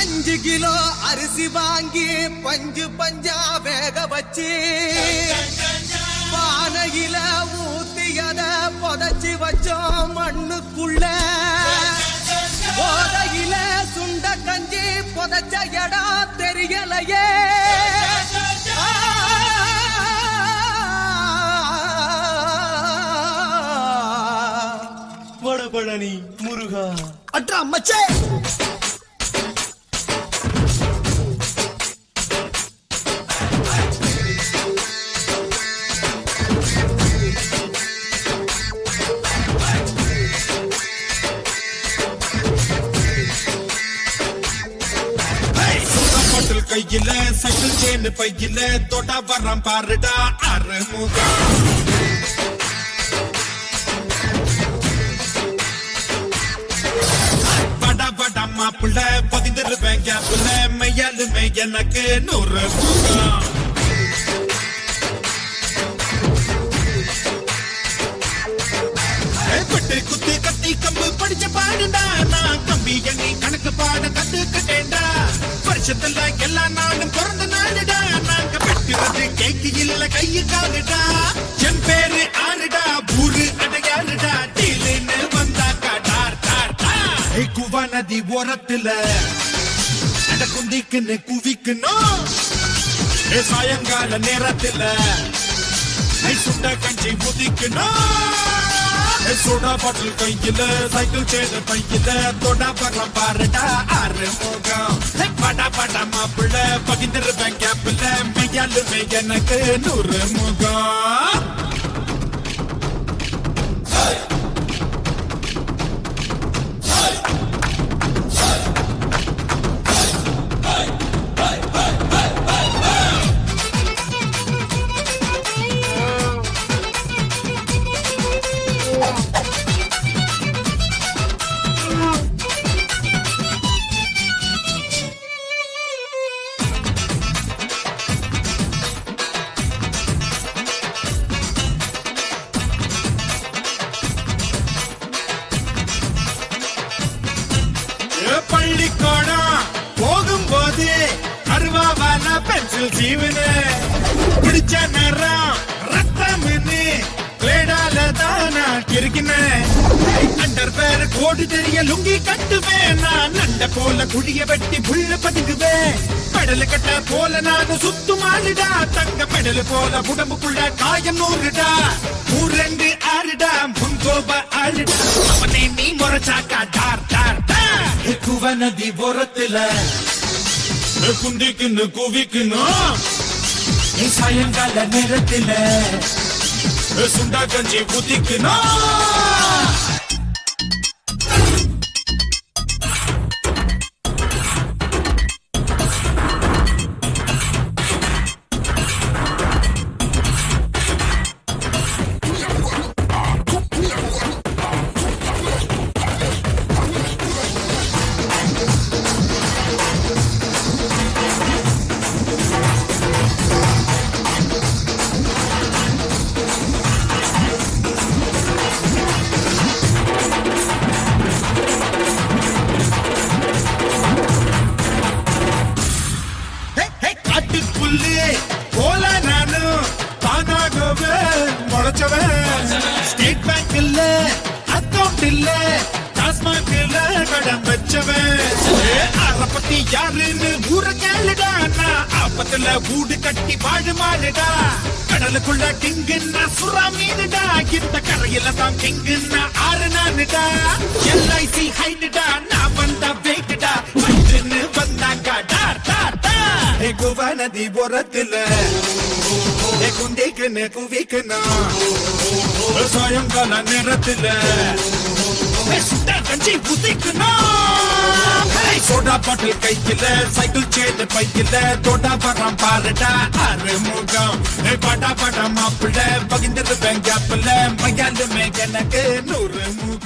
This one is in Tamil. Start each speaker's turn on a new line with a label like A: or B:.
A: அஞ்சு கிலோ அரிசி வாங்கி பஞ்சு பஞ்சா வேக வச்சு பானையில ஊத்தியத புதைச்சி வச்சோம் மண்ணுக்குள்ள போதையில சுண்ட கஞ்சி புதைச்ச இடம் தெரியலையே
B: வடபழனி முருகா
A: அட்ரா மச்சே
C: பாட்டில் கையில சைக்கிள் சேனு பையில தொட்டா வரம் பாருடா அறுமுகம் பட பட மாப்பிள்ள பதிந்திருப்பேன் கேப்புல மையாலுமே எனக்கு நூறு முகம் பட்டு குத்து கத்தி கம்பு படிச்ச பாடுடா நான் கம்பி எண்ணி கணக்கு பாட கத்துக்கிட்டேன்டா வருஷத்துல எல்லா நாளும் பிறந்த நாளுடா நாங்க பெற்றுறது கேக்கு இல்ல கையு காலுடா என் பேரு ஆறுடா ஊரு அடையாளுடா டீலுன்னு வந்தாக்கா டார் டார் டார் குவா நதி ஓரத்துல அட குந்திக்குன்னு குவிக்கணும் ஏ சாயங்கால நேரத்துல ஐ சுண்ட கஞ்சி முதிக்கணும் சோடா பாட்டில் கையில சைக்கிள் சேன பையில தொடா பக்கம் பாருடா ஆறு முகம் படா படா மாப்பிள்ள பகிர்ந்துருப்பேன் கேப்பில் மெய்யாலுமே எனக்கு நூறு முகம் ஏ பள்ளிக்கூடம் போகும்போது அருவாவான பென்சில் சீவனு பிடிச்ச நேரம் ரத்தம்னு கிளேடால தான் நான் கிறுக்கினேன் அண்டர் பேர் கோடு தெரிய லுங்கி கட்டுவேன் நான் நண்ட போல குழிய வெட்டி புள்ள பதுங்குவேன் பெடல் கட்ட போல நான் சுத்துமாளுடா தங்க பெடல் போல உடம்புக்குள்ள காயம் நூறுடா ஊரெண்டு ஆறுடா முன்கோப ஆளுடா அவனே நீ முறைச்சாக்கா டார் டார் டார் குவ நதி ஓரத்துல குந்திக்குன்னு குவிக்கணும் நீ சாயங்கால நேரத்துல சுண்டா கஞ்சி குதிக்கணும் காட்டுக்குள்ளே போல நானும் தானாகவே முளைச்சவன் ஸ்டேட் பேங்க் இல்ல அக்கவுண்ட் இல்ல டாஸ்மாக் இல்ல கடன் வச்சவன் அத பத்தி யாருன்னு ஊர கேளுடா நான் ஆபத்துல வீடு கட்டி வாழ மாடுடா கடலுக்குள்ள கிங்குன்னா சுறா மீனுடா இந்த கரையில தான் கிங்குன்னா ஆறு நானுடா எல்ஐசி ஹைடுடா நான் வந்த வெயிட்டுடா வயிற்றுன்னு வந்தாங்க டார் டார் டார் குவா நதி ஓரத்துல குண்டிக்குன்னு குவிக்கணும் சாயங்கால நேரத்துல சுட்ட கஞ்சி குதிக்கணும் சோடா பாட்டில் கையில சைக்கிள் சேது பையில தோட்டா படம் பாருடா ஆறு முகம் படா படம் மாப்பிள்ள பகிர்ந்து கேப்பில் மையாலுமே எனக்கு நூறு முகம்